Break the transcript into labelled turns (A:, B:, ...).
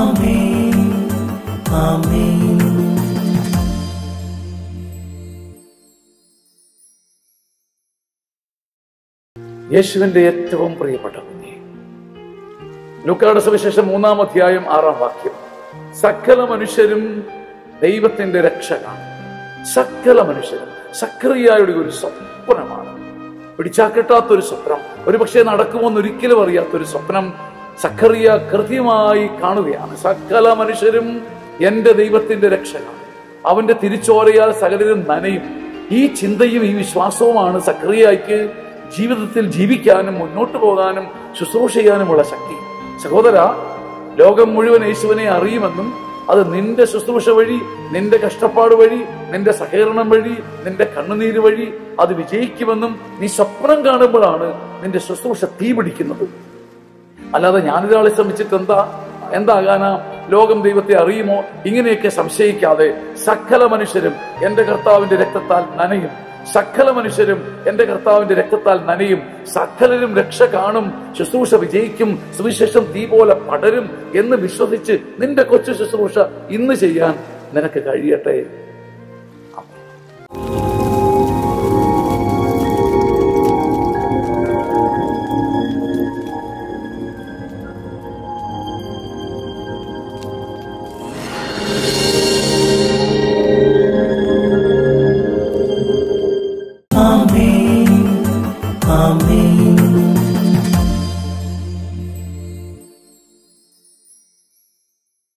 A: ആമേൻ ആമേൻ
B: യേശുവിന്റെ ഏറ്റവും പ്രിയപ്പെട്ട കുഞ്ഞെ ലൂക്കാട് സുവിശേഷം മൂന്നാം അധ്യായം ആറാം വാക്യം സകല മനുഷ്യരും ദൈവത്തിന്റെ രക്ഷ കാണും സകല മനുഷ്യരും സക്രിയായുടെ ഒരു സ്വപ്നമാണ് പിടിച്ചാൽ കിട്ടാത്തൊരു സ്വപ്നം ഒരുപക്ഷെ നടക്കുമെന്ന് ഒരിക്കലും അറിയാത്തൊരു സ്വപ്നം സക്കറിയ കൃത്യമായി കാണുകയാണ് സകല മനുഷ്യരും എന്റെ ദൈവത്തിന്റെ രക്ഷ കാണും അവന്റെ തിരിച്ചോരയാൽ സകലരും നനയും ഈ ചിന്തയും ഈ വിശ്വാസവുമാണ് സക്രിയയ്ക്ക് ജീവിതത്തിൽ ജീവിക്കാനും മുന്നോട്ട് പോകാനും ശുശ്രൂഷ ചെയ്യാനുമുള്ള ശക്തി സഹോദര ലോകം മുഴുവൻ യേശുവിനെ അറിയുമെന്നും അത് നിന്റെ ശുശ്രൂഷ വഴി നിന്റെ കഷ്ടപ്പാട് വഴി നിന്റെ സഹകരണം വഴി നിന്റെ കണ്ണുനീര് വഴി അത് വിജയിക്കുമെന്നും നീ സ്വപ്നം കാണുമ്പോഴാണ് നിന്റെ ശുശ്രൂഷ തീ പിടിക്കുന്നത് അല്ലാതെ ഞാനൊരാളെ ശ്രമിച്ചിട്ട് എന്താ എന്താകാനാ ലോകം ദൈവത്തെ അറിയുമോ ഇങ്ങനെയൊക്കെ സംശയിക്കാതെ സകല മനുഷ്യരും എന്റെ കർത്താവിന്റെ രക്തത്താൽ നനയും സകല മനുഷ്യരും എന്റെ കർത്താവിന്റെ രക്തത്താൽ നനയും സകലരും രക്ഷ കാണും ശുശ്രൂഷ വിജയിക്കും സുവിശേഷം തീ പോലെ പടരും എന്ന് വിശ്വസിച്ച് നിന്റെ കൊച്ചു ശുശ്രൂഷ ഇന്ന് ചെയ്യാൻ നിനക്ക് കഴിയട്ടെ